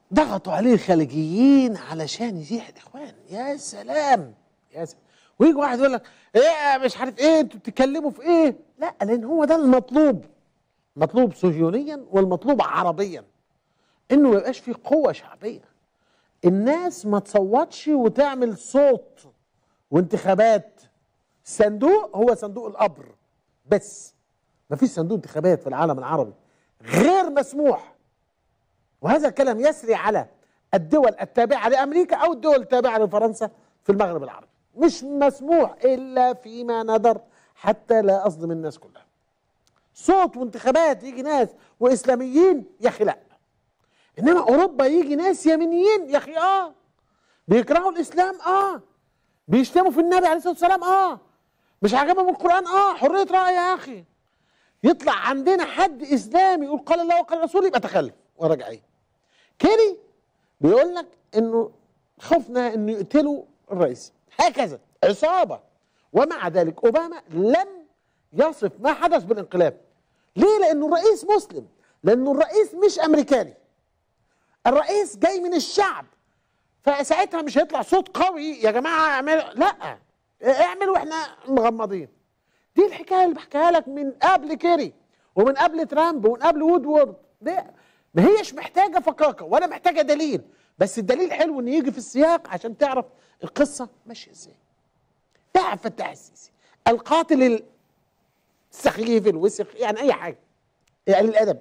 ضغطوا عليه الخليجيين علشان يزيح الاخوان يا سلام يا سلام ويجي واحد يقول لك ايه مش عارف ايه انتوا بتتكلموا في ايه لا لان هو ده المطلوب مطلوب صهيونيا والمطلوب عربيا انه ما يبقاش في قوه شعبيه الناس ما تصوتش وتعمل صوت وانتخابات صندوق هو صندوق القبر بس ما فيش صندوق انتخابات في العالم العربي غير مسموح وهذا الكلام يسري على الدول التابعة لأمريكا أو الدول التابعة لفرنسا في المغرب العربي مش مسموح إلا فيما ندر حتى لا أصدم الناس كلها صوت وانتخابات يجي ناس وإسلاميين يا أخي لا إنما أوروبا يجي ناس يمينيين يا أخي آه بيكرهوا الإسلام آه بيشتموا في النبي عليه الصلاة والسلام آه مش عاجبهم القرآن آه حرية رأي يا أخي يطلع عندنا حد إسلامي يقول قال الله وقال الرسول يبقى تخلف ورجعيه كيري بيقول لك انه خفنا انه يقتلوا الرئيس هكذا عصابه ومع ذلك اوباما لم يصف ما حدث بالانقلاب ليه لانه الرئيس مسلم لانه الرئيس مش امريكاني الرئيس جاي من الشعب فساعتها مش هيطلع صوت قوي يا جماعه اعملوا لا اعمل واحنا مغمضين دي الحكايه اللي بحكيها لك من قبل كيري ومن قبل ترامب ومن قبل وودورد ده ما هيش محتاجه فكاكه ولا محتاجه دليل بس الدليل حلو ان يجي في السياق عشان تعرف القصه ماشيه ازاي ده عبد الفتاح السيسي القاتل السخيف الوسخ يعني اي حاجه يعني الادب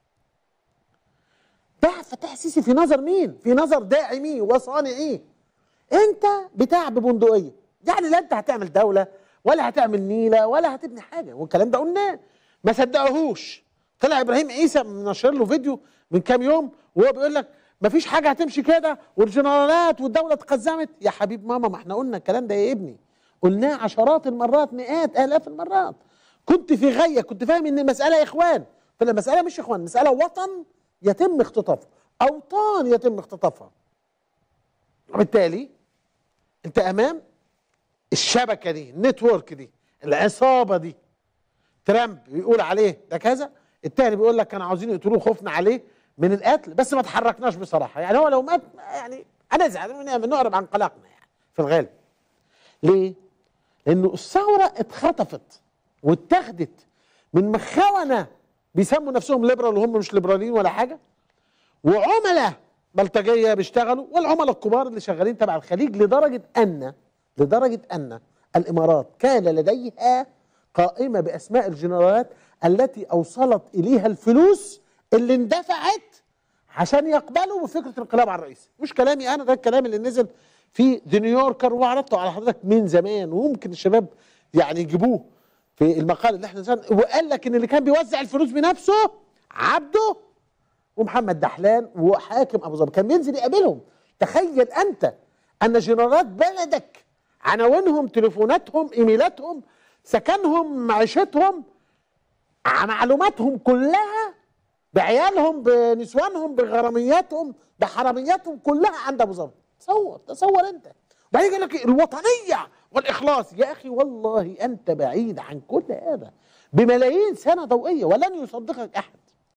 ده عبد الفتاح السيسي في نظر مين؟ في نظر داعميه وصانعيه انت بتاع ببندقيه يعني لا انت هتعمل دوله ولا هتعمل نيله ولا هتبني حاجه والكلام ده قلناه ما صدقوهوش طلع ابراهيم عيسى منشر له فيديو من كام يوم وهو بيقول لك ما فيش حاجه هتمشي كده والجنرالات والدوله اتقزمت يا حبيب ماما ما احنا قلنا الكلام ده يا ابني قلناه عشرات المرات مئات الاف المرات كنت في غايه كنت فاهم ان المساله اخوان فالمساله مش اخوان المساله وطن يتم اختطافه اوطان يتم اختطافها وبالتالي انت امام الشبكه دي النتورك دي العصابه دي ترامب بيقول عليه ده كذا التاني بيقول لك كانوا عاوزين يقتلوه خوفنا عليه من القتل بس ما تحركناش بصراحه يعني هو لو مات يعني انا ازعل نقرب عن قلقنا يعني في الغالب ليه؟ لانه الثوره اتخطفت واتاخدت من مخونه بيسموا نفسهم ليبرال وهم مش ليبراليين ولا حاجه وعملاء بلطجيه بيشتغلوا والعملاء الكبار اللي شغالين تبع الخليج لدرجه ان لدرجه ان الامارات كان لديها قائمه باسماء الجنرالات التي اوصلت اليها الفلوس اللي اندفعت عشان يقبلوا بفكره الانقلاب على الرئيس مش كلامي انا ده الكلام اللي نزل في ذا نيويوركر وعرضته على حضرتك من زمان وممكن الشباب يعني يجيبوه في المقال اللي احنا نزل وقال لك ان اللي كان بيوزع الفلوس بنفسه عبده ومحمد دحلان وحاكم ابو ظبي كان بينزل يقابلهم تخيل انت ان جنرالات بلدك عناوينهم تليفوناتهم ايميلاتهم سكنهم معيشتهم معلوماتهم كلها بعيالهم بنسوانهم بغرامياتهم بحرامياتهم كلها عند ابو ظبي تصور تصور انت بعدين يقول لك الوطنيه والاخلاص يا اخي والله انت بعيد عن كل هذا بملايين سنه ضوئيه ولن يصدقك احد